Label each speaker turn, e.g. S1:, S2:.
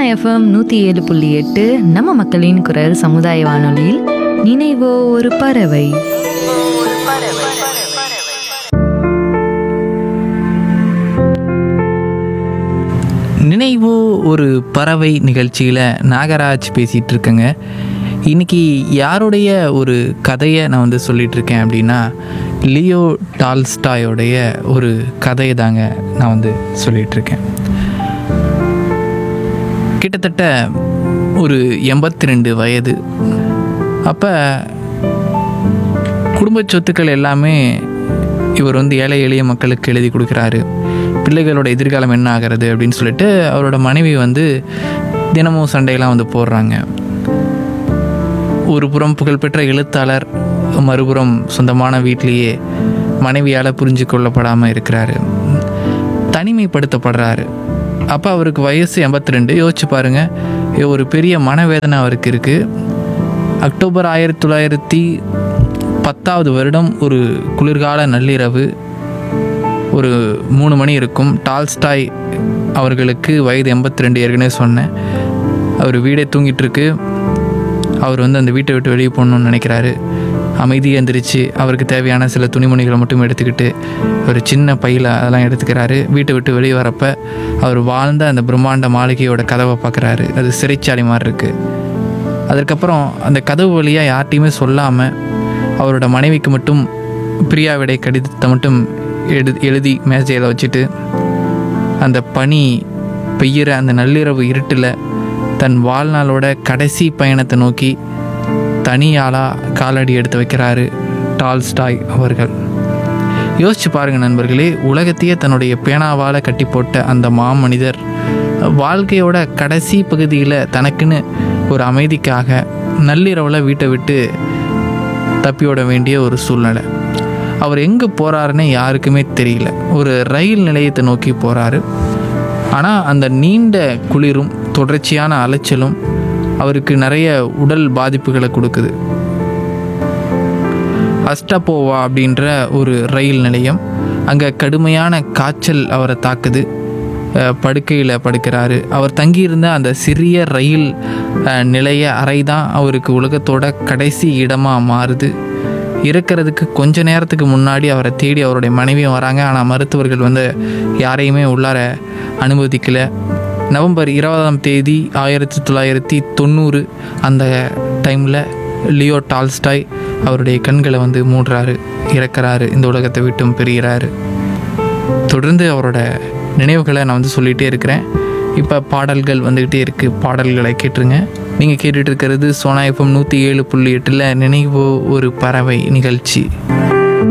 S1: FM நூற்றி ஏழு புள்ளி எட்டு நம்ம மக்களின் குரல் சமுதாய வானொலியில் நினைவோ ஒரு பறவை
S2: நினைவு ஒரு பறவை நிகழ்ச்சியில் நாகராஜ் பேசிகிட்டு இருக்கேங்க இன்னைக்கு யாருடைய ஒரு கதையை நான் வந்து சொல்லிட்டு இருக்கேன் அப்படின்னா லியோ டால்ஸ்டாயோடைய ஒரு கதையை தாங்க நான் வந்து சொல்லிட்டு இருக்கேன் கிட்டத்தட்ட ஒரு எண்பத்தி ரெண்டு வயது அப்போ குடும்ப சொத்துக்கள் எல்லாமே இவர் வந்து ஏழை எளிய மக்களுக்கு எழுதி கொடுக்குறாரு பிள்ளைகளோட எதிர்காலம் என்ன ஆகிறது அப்படின்னு சொல்லிட்டு அவரோட மனைவி வந்து தினமும் சண்டையெல்லாம் வந்து போடுறாங்க ஒரு புறம் புகழ்பெற்ற எழுத்தாளர் மறுபுறம் சொந்தமான வீட்டிலேயே மனைவியால் புரிஞ்சு கொள்ளப்படாமல் இருக்கிறாரு தனிமைப்படுத்தப்படுறாரு அப்போ அவருக்கு வயசு எண்பத்தி ரெண்டு யோசிச்சு பாருங்கள் ஒரு பெரிய மனவேதனை அவருக்கு இருக்குது அக்டோபர் ஆயிரத்தி தொள்ளாயிரத்தி பத்தாவது வருடம் ஒரு குளிர்கால நள்ளிரவு ஒரு மூணு மணி இருக்கும் டால்ஸ்டாய் அவர்களுக்கு வயது எண்பத்தி ரெண்டு ஏற்கனவே சொன்னேன் அவர் வீடே தூங்கிட்டு இருக்கு அவர் வந்து அந்த வீட்டை விட்டு வெளியே போகணுன்னு நினைக்கிறாரு அமைதியாக எந்திரிச்சு அவருக்கு தேவையான சில துணிமணிகளை மட்டும் எடுத்துக்கிட்டு ஒரு சின்ன பையில் அதெல்லாம் எடுத்துக்கிறாரு வீட்டை விட்டு வெளியே வரப்ப அவர் வாழ்ந்த அந்த பிரம்மாண்ட மாளிகையோட கதவை பார்க்குறாரு அது சிறைச்சாலை மாதிரி இருக்குது அதுக்கப்புறம் அந்த கதவு வழியாக யார்ட்டையுமே சொல்லாமல் அவரோட மனைவிக்கு மட்டும் பிரியா விடை கடிதத்தை மட்டும் எழு எழுதி மேஜையில் வச்சுட்டு அந்த பனி பெய்கிற அந்த நள்ளிரவு இருட்டில் தன் வாழ்நாளோட கடைசி பயணத்தை நோக்கி தனியாளாக காலடி எடுத்து வைக்கிறாரு டால்ஸ்டாய் அவர்கள் யோசிச்சு பாருங்க நண்பர்களே உலகத்தையே தன்னுடைய பேனாவால் கட்டி போட்ட அந்த மாமனிதர் வாழ்க்கையோட கடைசி பகுதியில் தனக்குன்னு ஒரு அமைதிக்காக நள்ளிரவில் வீட்டை விட்டு தப்பியோட வேண்டிய ஒரு சூழ்நிலை அவர் எங்கே போகிறாருன்னு யாருக்குமே தெரியல ஒரு ரயில் நிலையத்தை நோக்கி போகிறாரு ஆனால் அந்த நீண்ட குளிரும் தொடர்ச்சியான அலைச்சலும் அவருக்கு நிறைய உடல் பாதிப்புகளை கொடுக்குது அஸ்டபோவா அப்படின்ற ஒரு ரயில் நிலையம் அங்கே கடுமையான காய்ச்சல் அவரை தாக்குது படுக்கையில் படுக்கிறாரு அவர் தங்கியிருந்த அந்த சிறிய ரயில் அஹ், நிலைய அறை தான் அவருக்கு உலகத்தோட கடைசி இடமாக மாறுது இறக்கிறதுக்கு கொஞ்ச நேரத்துக்கு முன்னாடி அவரை தேடி அவருடைய மனைவியும் வராங்க ஆனால் மருத்துவர்கள் வந்து யாரையுமே உள்ளார அனுமதிக்கலை நவம்பர் இருபதாம் தேதி ஆயிரத்தி தொள்ளாயிரத்தி தொண்ணூறு அந்த டைமில் லியோ டால்ஸ்டாய் அவருடைய கண்களை வந்து மூடுறாரு இறக்குறாரு இந்த உலகத்தை விட்டும் பிரிகிறாரு தொடர்ந்து அவரோட நினைவுகளை நான் வந்து சொல்லிகிட்டே இருக்கிறேன் இப்போ பாடல்கள் வந்துக்கிட்டே இருக்குது பாடல்களை கேட்டுருங்க நீங்கள் கேட்டுட்டு இருக்கிறது சோனா எஃப்எம் நூற்றி ஏழு புள்ளி எட்டில் நினைவு ஒரு பறவை நிகழ்ச்சி